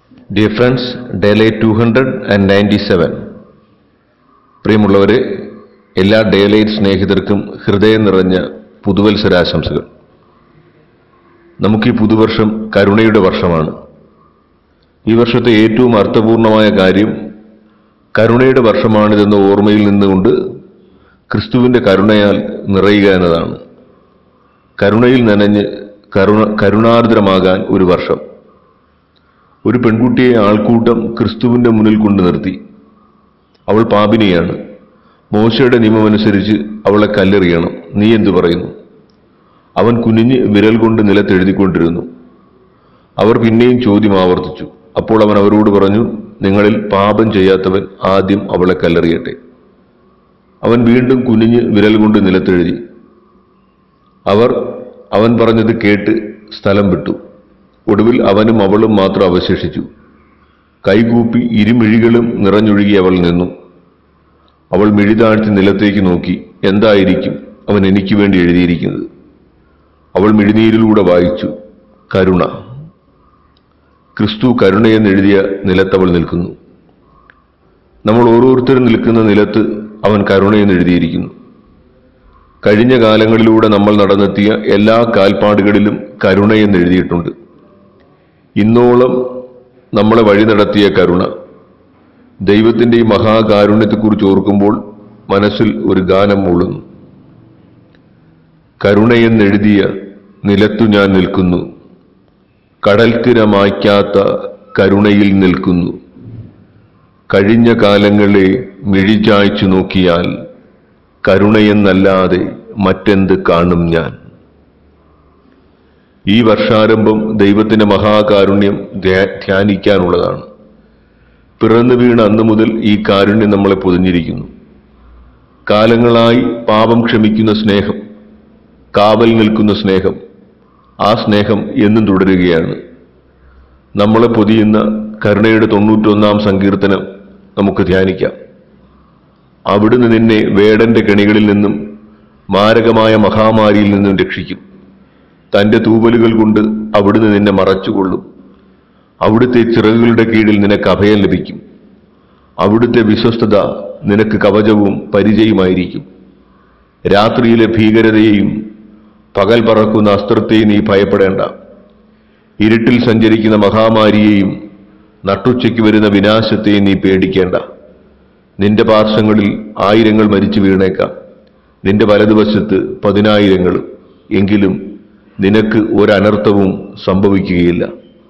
dear friends daily two hundred and ninety seven പ്രിയമുള്ളവരെ എല്ലാ daylight സ്നേഹിതർക്കും ഹൃദയം നിറഞ്ഞ പുതുവത്സരാശംസകൾ നമുക്ക് ഈ പുതുവർഷം കരുണയുടെ വർഷമാണ് ഈ വർഷത്തെ ഏറ്റവും അർത്ഥപൂർണമായ കാര്യം കരുണയുടെ വർഷമാണിതെന്ന ഓർമ്മയിൽ നിന്നുകൊണ്ട് ക്രിസ്തുവിന്റെ കരുണയാൽ നിറയുക എന്നതാണ് കരുണയിൽ നനഞ്ഞ് കരുണ കരുണാർദ്രമാകാൻ ഒരു വർഷം ഒരു പെൺകുട്ടിയെ ആൾക്കൂട്ടം ക്രിസ്തുവിന്റെ മുന്നിൽ കൊണ്ടു നിർത്തി അവൾ പാപിനിയാണ് മോശയുടെ നിയമമനുസരിച്ച് അവളെ കല്ലെറിയണം നീ എന്തു പറയുന്നു അവൻ കുനിഞ്ഞ് വിരൽ കൊണ്ട് നിലത്തെഴുതിക്കൊണ്ടിരുന്നു അവർ പിന്നെയും ചോദ്യം ആവർത്തിച്ചു അപ്പോൾ അവൻ അവരോട് പറഞ്ഞു നിങ്ങളിൽ പാപം ചെയ്യാത്തവൻ ആദ്യം അവളെ കല്ലെറിയട്ടെ അവൻ വീണ്ടും കുനിഞ്ഞ് വിരൽ കൊണ്ട് നിലത്തെഴുതി അവർ അവൻ പറഞ്ഞത് കേട്ട് സ്ഥലം വിട്ടു ഒടുവിൽ അവനും അവളും മാത്രം അവശേഷിച്ചു കൈകൂപ്പി ഇരുമിഴികളും നിറഞ്ഞൊഴുകി അവൾ നിന്നു അവൾ മിഴി താഴ്ത്തി നിലത്തേക്ക് നോക്കി എന്തായിരിക്കും അവൻ എനിക്ക് വേണ്ടി എഴുതിയിരിക്കുന്നത് അവൾ മിഴിനീരിലൂടെ വായിച്ചു കരുണ ക്രിസ്തു കരുണയെന്നെഴുതിയ നിലത്തവൾ നിൽക്കുന്നു നമ്മൾ ഓരോരുത്തരും നിൽക്കുന്ന നിലത്ത് അവൻ കരുണയെന്ന് എഴുതിയിരിക്കുന്നു കഴിഞ്ഞ കാലങ്ങളിലൂടെ നമ്മൾ നടന്നെത്തിയ എല്ലാ കാൽപ്പാടുകളിലും കരുണയെന്ന് എഴുതിയിട്ടുണ്ട് ഇന്നോളം നമ്മളെ വഴി നടത്തിയ കരുണ ദൈവത്തിന്റെ ഈ മഹാകാരുണ്യത്തെക്കുറിച്ച് ഓർക്കുമ്പോൾ മനസ്സിൽ ഒരു ഗാനം മൂളുന്നു കരുണയെന്നെഴുതിയ നിലത്തു ഞാൻ നിൽക്കുന്നു കടൽത്തിര മായ്ക്കാത്ത കരുണയിൽ നിൽക്കുന്നു കഴിഞ്ഞ കാലങ്ങളെ മിഴിചായ്ച്ചു നോക്കിയാൽ കരുണയെന്നല്ലാതെ മറ്റെന്ത് കാണും ഞാൻ ഈ വർഷാരംഭം ദൈവത്തിന്റെ മഹാകാരുണ്യം ധ്യാ- ധ്യാനിക്കാനുള്ളതാണ് പിറന്നു വീണ അന്നു മുതൽ ഈ കാരുണ്യം നമ്മളെ പൊതിഞ്ഞിരിക്കുന്നു കാലങ്ങളായി പാപം ക്ഷമിക്കുന്ന സ്നേഹം കാവൽ നിൽക്കുന്ന സ്നേഹം ആ സ്നേഹം എന്നും തുടരുകയാണ് നമ്മളെ പൊതിയുന്ന കരുണയുടെ തൊണ്ണൂറ്റൊന്നാം സങ്കീർത്തനം നമുക്ക് ധ്യാനിക്കാം അവിടുന്ന് നിന്നെ വേടന്റെ കെണികളിൽ നിന്നും മാരകമായ മഹാമാരിയിൽ നിന്നും രക്ഷിക്കും തന്റെ തൂവലുകൾ കൊണ്ട് അവിടുന്ന് നിന്നെ മറച്ചുകൊള്ളും അവിടുത്തെ ചിറകുകളുടെ കീഴിൽ നിനക്ക് അഭയം ലഭിക്കും അവിടുത്തെ വിശ്വസ്തത നിനക്ക് കവചവും പരിചയമായിരിക്കും രാത്രിയിലെ ഭീകരതയെയും പകൽ പറക്കുന്ന അസ്ത്രത്തെയും നീ ഭയപ്പെടേണ്ട ഇരുട്ടിൽ സഞ്ചരിക്കുന്ന മഹാമാരിയെയും നട്ടുച്ചയ്ക്ക് വരുന്ന വിനാശത്തെയും നീ പേടിക്കേണ്ട നിന്റെ പാർശ്വങ്ങളിൽ ആയിരങ്ങൾ മരിച്ചു വീണേക്കാം നിന്റെ വലതുവശത്ത് പതിനായിരങ്ങളും എങ്കിലും നിനക്ക് ഒരനർത്ഥവും സംഭവിക്കുകയില്ല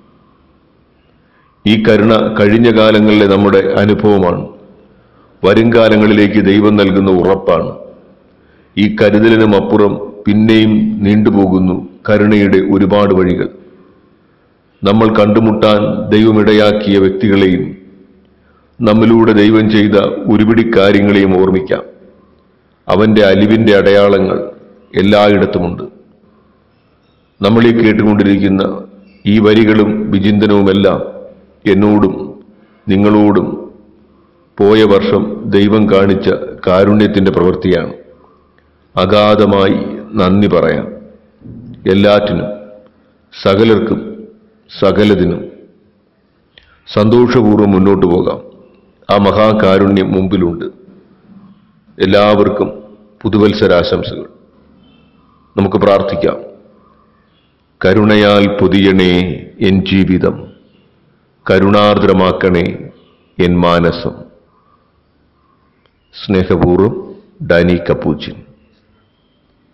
ഈ കരുണ കഴിഞ്ഞ കാലങ്ങളിലെ നമ്മുടെ അനുഭവമാണ് വരുംകാലങ്ങളിലേക്ക് ദൈവം നൽകുന്ന ഉറപ്പാണ് ഈ കരുതലിനും അപ്പുറം പിന്നെയും നീണ്ടുപോകുന്നു കരുണയുടെ ഒരുപാട് വഴികൾ നമ്മൾ കണ്ടുമുട്ടാൻ ദൈവമിടയാക്കിയ വ്യക്തികളെയും നമ്മിലൂടെ ദൈവം ചെയ്ത ഒരുപിടി കാര്യങ്ങളെയും ഓർമ്മിക്കാം അവന്റെ അലിവിന്റെ അടയാളങ്ങൾ എല്ലായിടത്തുമുണ്ട് നമ്മൾ ഈ കേട്ടുകൊണ്ടിരിക്കുന്ന ഈ വരികളും വിചിന്തനവുമെല്ലാം എന്നോടും നിങ്ങളോടും പോയ വർഷം ദൈവം കാണിച്ച കാരുണ്യത്തിന്റെ പ്രവൃത്തിയാണ് അഗാധമായി നന്ദി പറയാം എല്ലാറ്റിനും സകലർക്കും സകലതിനും സന്തോഷപൂർവ്വം മുന്നോട്ട് പോകാം ആ മഹാകാരുണ്യം മുമ്പിലുണ്ട് എല്ലാവർക്കും പുതുവത്സരാശംസകൾ നമുക്ക് പ്രാർത്ഥിക്കാം കരുണയാൽ പൊതിയണേ എൻ ജീവിതം കരുണാർദ്രമാക്കണേ എൻ മാനസം സ്നേഹപൂർവ്വം ഡാനി കപ്പൂച്ചിൻ